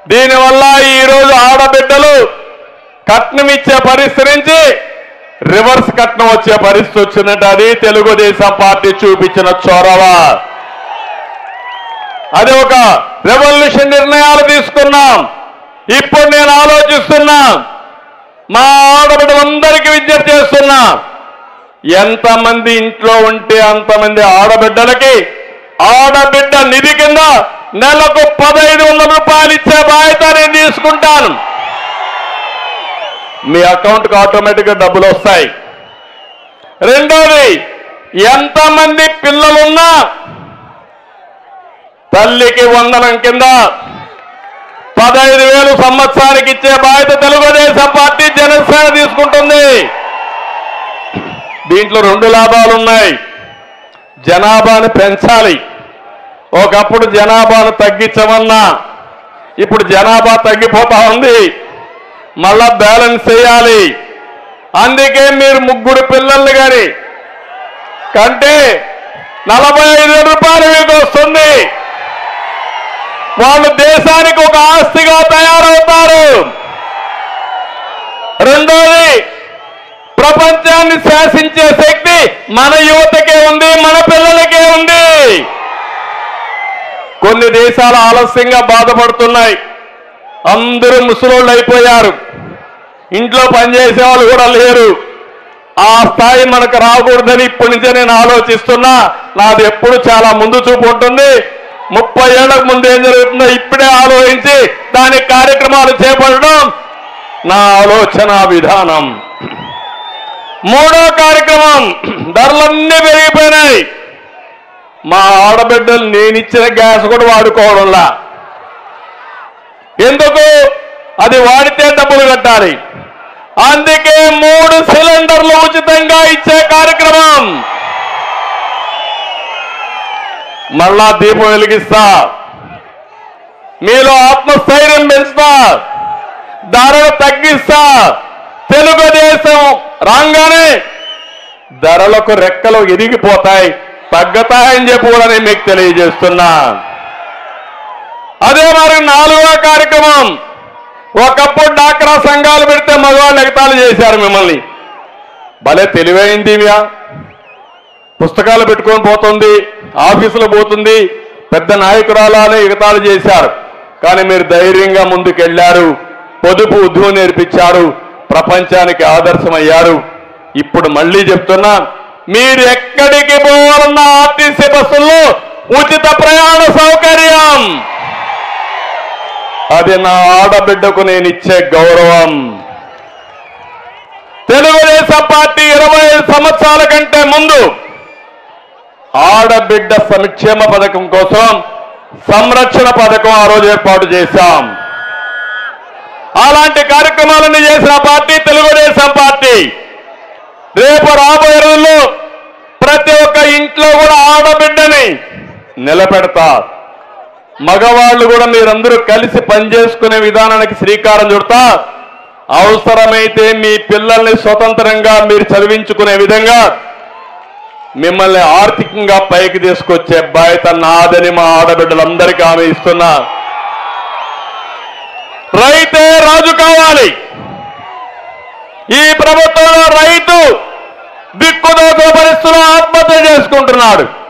దీనివల్ల ఈరోజు ఆడబిడ్డలు కట్నం ఇచ్చే పరిస్థితి నుంచి రివర్స్ కట్నం వచ్చే పరిస్థితి వచ్చిందంటే అది తెలుగుదేశం పార్టీ చూపించిన చొరవ అది ఒక రెవల్యూషన్ నిర్ణయాలు తీసుకున్నాం ఇప్పుడు నేను ఆలోచిస్తున్నా మా ఆడబిడ్డలందరికీ విజ్ఞప్తి చేస్తున్నా ఎంతమంది ఇంట్లో ఉంటే అంతమంది ఆడబిడ్డలకి ఆడబిడ్డ నిధి కింద నెలకు పదహైదు వందల రూపాయలు ఇచ్చే బాధ్యత నేను తీసుకుంటాను మీ అకౌంట్కి ఆటోమేటిక్గా డబ్బులు వస్తాయి రెండోది ఎంతమంది పిల్లలున్నా తల్లికి వందనం కింద పదహైదు వేలు సంవత్సరానికి ఇచ్చే బాధ్యత తెలుగుదేశం పార్టీ జనసేన తీసుకుంటుంది దీంట్లో రెండు లాభాలు ఉన్నాయి జనాభాను పెంచాలి ఒకప్పుడు జనాభాను తగ్గించమన్నా ఇప్పుడు జనాభా తగ్గిపోతా ఉంది మళ్ళా బ్యాలెన్స్ చేయాలి అందుకే మీరు ముగ్గురు పిల్లల్ని గాని కంటే నలభై ఐదు వేల రూపాయలు మీకు వస్తుంది వాళ్ళు దేశానికి ఒక ఆస్తిగా తయారవుతారు రెండోది ప్రపంచాన్ని శాసించే శక్తి మన యువతకే ఉంది మన పిల్లలకే ఉంది కొన్ని దేశాలు ఆలస్యంగా బాధపడుతున్నాయి అందరూ ముసలోళ్ళు అయిపోయారు ఇంట్లో పనిచేసే వాళ్ళు కూడా లేరు ఆ స్థాయి మనకు రాకూడదని ఇప్పటి నుంచే నేను ఆలోచిస్తున్నా నాది ఎప్పుడు చాలా ముందు చూపు ఉంటుంది ముప్పై ఏళ్లకు ముందు ఏం జరుగుతుందో ఇప్పుడే ఆలోచించి దాని కార్యక్రమాలు చేపట్టడం నా ఆలోచన విధానం మూడో కార్యక్రమం ధరలన్నీ పెరిగిపోయినాయి మా ఆడబిడ్డలు నేనిచ్చిన గ్యాస్ కూడా వాడుకోవడంలా ఎందుకు అది వాడితే డబ్బులు కట్టాలి అందుకే మూడు సిలిండర్లు ఉచితంగా ఇచ్చే కార్యక్రమం మళ్ళా దీపం వెలిగిస్తా మీలో ఆత్మస్థైర్యం పెంచుతా ధరలు తగ్గిస్తా తెలుగుదేశం రాగానే ధరలకు రెక్కలు ఎరిగిపోతాయి తగ్గతాయని చెప్పి కూడా నేను మీకు తెలియజేస్తున్నా అదే మరి నాలుగో కార్యక్రమం ఒకప్పుడు డాక్రా సంఘాలు పెడితే మగవాళ్ళు ఎగతాళి చేశారు మిమ్మల్ని భలే తెలివైంది ఇవ్యా పుస్తకాలు పెట్టుకొని పోతుంది ఆఫీసులో పోతుంది పెద్ద నాయకురాలని ఎగతాళి చేశారు కానీ మీరు ధైర్యంగా ముందుకెళ్లారు పొదుపు ఉద్యమం నేర్పించారు ప్రపంచానికి ఆదర్శమయ్యారు ఇప్పుడు మళ్ళీ చెప్తున్నా మీరు ఎక్కడికి పోవాలన్న ఆర్టీసీ బస్సుల్లో ఉచిత ప్రయాణ సౌకర్యం అది నా ఆడబిడ్డకు నేను ఇచ్చే గౌరవం తెలుగుదేశం పార్టీ ఇరవై ఐదు సంవత్సరాల కంటే ముందు ఆడబిడ్డ సంక్షేమ పథకం కోసం సంరక్షణ పథకం ఆ రోజు ఏర్పాటు చేశాం అలాంటి కార్యక్రమాలన్నీ చేసిన పార్టీ తెలుగుదేశం పార్టీ రేపు రాబోయే రోజుల్లో ప్రతి ఒక్క ఇంట్లో కూడా ఆడబిడ్డని నిలబెడతా మగవాళ్ళు కూడా మీరందరూ కలిసి పనిచేసుకునే విధానానికి శ్రీకారం చుడతా అవసరమైతే మీ పిల్లల్ని స్వతంత్రంగా మీరు చదివించుకునే విధంగా మిమ్మల్ని ఆర్థికంగా పైకి తీసుకొచ్చే బాధ్యత నాదని మా ఆడబిడ్డలందరికీ ఆమె ఇస్తున్నా రైతే రాజు కావాలి ఈ ప్రభుత్వంలో రైతు దిక్కుదోచ పరిస్థితుల్లో ఆత్మహత్య చేసుకుంటున్నాడు